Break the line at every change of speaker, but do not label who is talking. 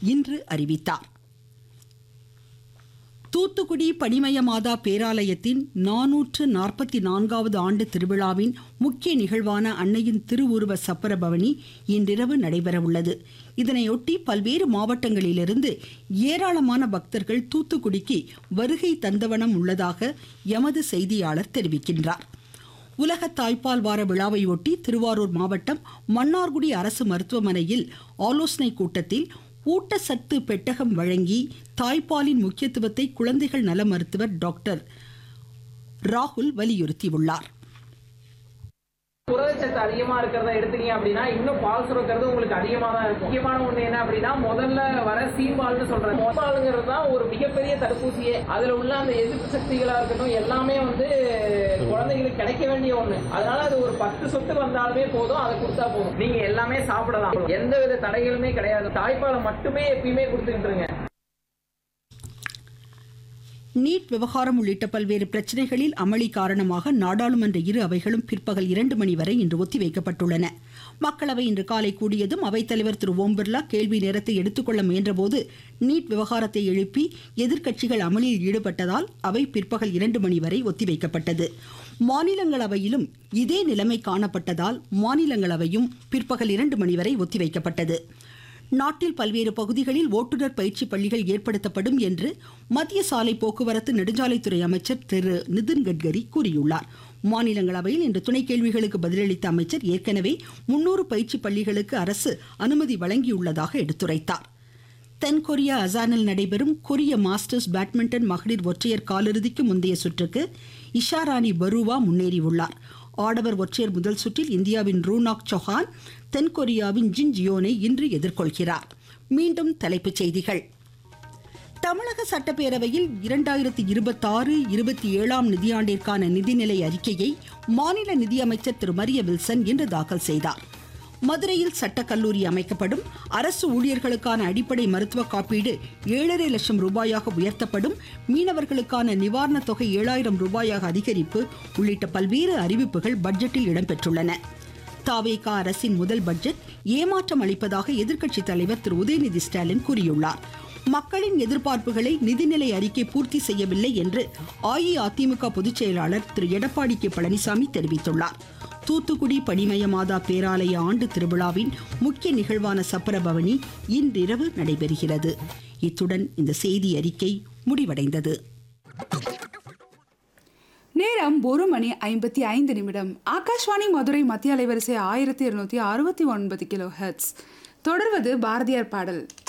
இன்று அறிவித்தார் தூத்துக்குடி பனிமய மாதா பேராலயத்தின் நாநூற்று நாற்பத்தி நான்காவது ஆண்டு திருவிழாவின் முக்கிய நிகழ்வான அன்னையின் திருவுருவ சப்பர பவனி இன்றிரவு நடைபெறவுள்ளது இதனையொட்டி பல்வேறு மாவட்டங்களிலிருந்து ஏராளமான பக்தர்கள் தூத்துக்குடிக்கு வருகை தந்தவனம் உள்ளதாக எமது செய்தியாளர் தெரிவிக்கின்றார் உலக தாய்ப்பால் வார விழாவையொட்டி திருவாரூர் மாவட்டம் மன்னார்குடி அரசு மருத்துவமனையில் ஆலோசனை கூட்டத்தில் ஊட்டச்சத்து பெட்டகம் வழங்கி தாய்ப்பாலின் முக்கியத்துவத்தை குழந்தைகள் நல மருத்துவர் டாக்டர் ராகுல் வலியுறுத்தியுள்ளார்
புரதச்சத்து அதிகமா இருக்கிறத எடுத்தீங்க அப்படின்னா இன்னும் பால் சுரக்கிறது உங்களுக்கு அதிகமா தான் இருக்கும் முக்கியமான ஒண்ணு என்ன அப்படின்னா முதல்ல வர சீம்பால்னு சொல்றேன் மொபாலுங்கிறது தான் ஒரு மிகப்பெரிய தடுப்பூசியே அதுல உள்ள அந்த எதிர்ப்பு சக்திகளா இருக்கட்டும் எல்லாமே வந்து குழந்தைகளுக்கு கிடைக்க வேண்டிய ஒண்ணு அதனால அது ஒரு பத்து சொட்டு வந்தாலுமே போதும் அதை கொடுத்தா போதும் நீங்க எல்லாமே சாப்பிடலாம் எந்த வித தடைகளுமே கிடையாது தாய்ப்பாலை மட்டுமே எப்பயுமே கொடுத்துக்கிட்டு இருங்க
நீட் விவகாரம் உள்ளிட்ட பல்வேறு பிரச்சனைகளில் அமளி காரணமாக நாடாளுமன்ற இரு அவைகளும் பிற்பகல் இரண்டு மணி வரை இன்று ஒத்திவைக்கப்பட்டுள்ளன மக்களவை இன்று காலை கூடியதும் அவைத்தலைவர் திரு ஓம் பிர்லா கேள்வி நேரத்தை எடுத்துக்கொள்ள முயன்றபோது நீட் விவகாரத்தை எழுப்பி எதிர்க்கட்சிகள் அமளியில் ஈடுபட்டதால் அவை பிற்பகல் இரண்டு மணி வரை ஒத்திவைக்கப்பட்டது மாநிலங்களவையிலும் இதே நிலைமை காணப்பட்டதால் மாநிலங்களவையும் பிற்பகல் இரண்டு மணி வரை ஒத்திவைக்கப்பட்டது நாட்டில் பல்வேறு பகுதிகளில் ஓட்டுநர் பயிற்சி பள்ளிகள் ஏற்படுத்தப்படும் என்று மத்திய சாலை போக்குவரத்து நெடுஞ்சாலைத்துறை அமைச்சர் திரு நிதின் கட்கரி கூறியுள்ளார் மாநிலங்களவையில் இன்று துணை கேள்விகளுக்கு பதிலளித்த அமைச்சர் ஏற்கனவே முன்னூறு பயிற்சி பள்ளிகளுக்கு அரசு அனுமதி வழங்கியுள்ளதாக எடுத்துரைத்தார் தென்கொரியா அசானில் நடைபெறும் கொரிய மாஸ்டர்ஸ் பேட்மிண்டன் மகளிர் ஒற்றையர் காலிறுதிக்கு முந்தைய சுற்றுக்கு இஷாராணி பருவா முன்னேறியுள்ளார் ஆடவர் ஒற்றையர் முதல் சுற்றில் இந்தியாவின் ரூனாக் சௌஹான் தென்கொரியாவின் ஜின் ஜியோனை இன்று எதிர்கொள்கிறார் மீண்டும் தலைப்புச் செய்திகள் தமிழக சட்டப்பேரவையில் இரண்டாயிரத்தி இருபத்தாறு இருபத்தி ஏழாம் நிதியாண்டிற்கான நிதிநிலை அறிக்கையை மாநில நிதியமைச்சர் திரு மரிய வில்சன் இன்று தாக்கல் செய்தார் மதுரையில் சட்டக்கல்லூரி அமைக்கப்படும் அரசு ஊழியர்களுக்கான அடிப்படை மருத்துவ காப்பீடு ஏழரை லட்சம் ரூபாயாக உயர்த்தப்படும் மீனவர்களுக்கான நிவாரணத் தொகை ஏழாயிரம் ரூபாயாக அதிகரிப்பு உள்ளிட்ட பல்வேறு அறிவிப்புகள் பட்ஜெட்டில் இடம்பெற்றுள்ளன தாவேகா அரசின் முதல் பட்ஜெட் ஏமாற்றம் அளிப்பதாக எதிர்க்கட்சித் தலைவர் திரு உதயநிதி ஸ்டாலின் கூறியுள்ளார் மக்களின் எதிர்பார்ப்புகளை நிதிநிலை அறிக்கை பூர்த்தி செய்யவில்லை என்று அஇஅதிமுக பொதுச் செயலாளர் திரு எடப்பாடி கே பழனிசாமி தெரிவித்துள்ளார் தூத்துக்குடி பனிமய மாதா பேராலய ஆண்டு திருவிழாவின் முக்கிய நிகழ்வான சப்பரபவனி இன்றிரவு நடைபெறுகிறது இத்துடன் இந்த செய்தி அறிக்கை முடிவடைந்தது
நேரம் ஒரு மணி ஐம்பத்தி ஐந்து நிமிடம் ஆகாஷ்வாணி மதுரை மத்திய அலைவரிசை ஆயிரத்தி இருநூத்தி அறுபத்தி ஒன்பது கிலோ ஹெர்ட்ஸ் தொடர்வது பாரதியார் பாடல்